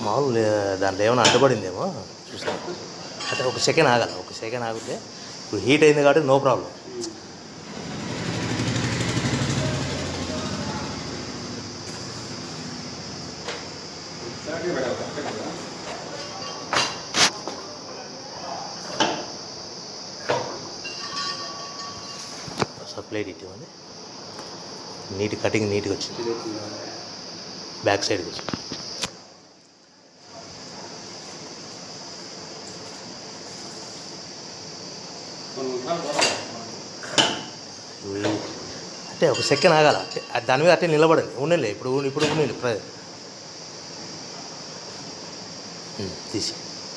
మామూలు దాంట్లో ఏమైనా అడ్డుపడిందేమో చూస్తాను అంటే ఒక సెకండ్ ఆగాలి ఒక సెకండ్ ఆగితే ఇప్పుడు హీట్ అయింది కాబట్టి నో ప్రాబ్లం సప్లైట్ ఇవ్వండి నీట్ కటింగ్ నీట్గా వచ్చింది బ్యాక్ సైడ్కి వచ్చింది ఇవి- అంటే ఒక సెకండ్ ఆగాల అంటే అది దాని మీద అట్టే నిలబడండి ఉండలే ఇప్పుడు ఇప్పుడు ఉండండి ప్ర ఉమ్, తీసి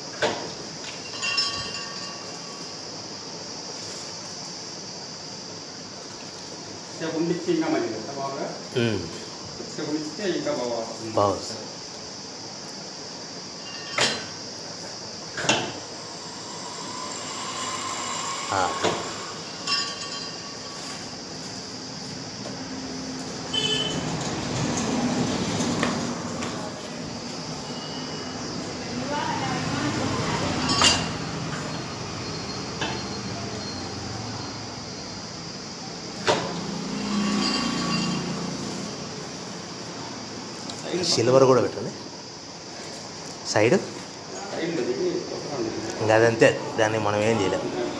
ఉండిచ్చి ఇంకా మంచిది కదా బాగా ఉమ్, ఉండిస్తే ఇంకా బాగా బాగుంది ఆ, సిల్వర్ కూడా పెట్టండి సైడ్ టైంలో దిగి కొత్తగా ఉంది. ఇంకా అదంతే దాన్ని మనం ఏం చేయలేం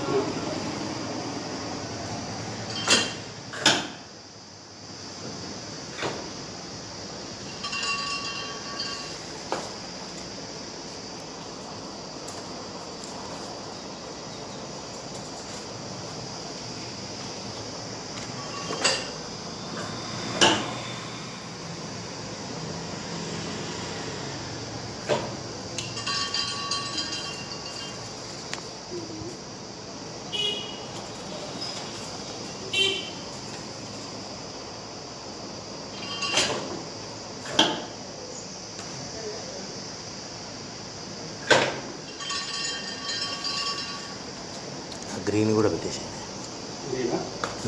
ఆ గ్రీన్ కూడా పెట్టేసేయండి ఇదేనా?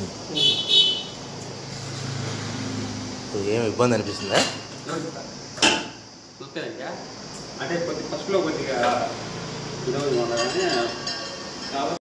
ఇప్పుడు ఏం ఇబ్బంది అనిపిస్తుందా చూస్తే ఇంకా అంటే కొద్ది ఫస్ట్లో కొద్దిగా ఇదవుతుంది కానీ చాలా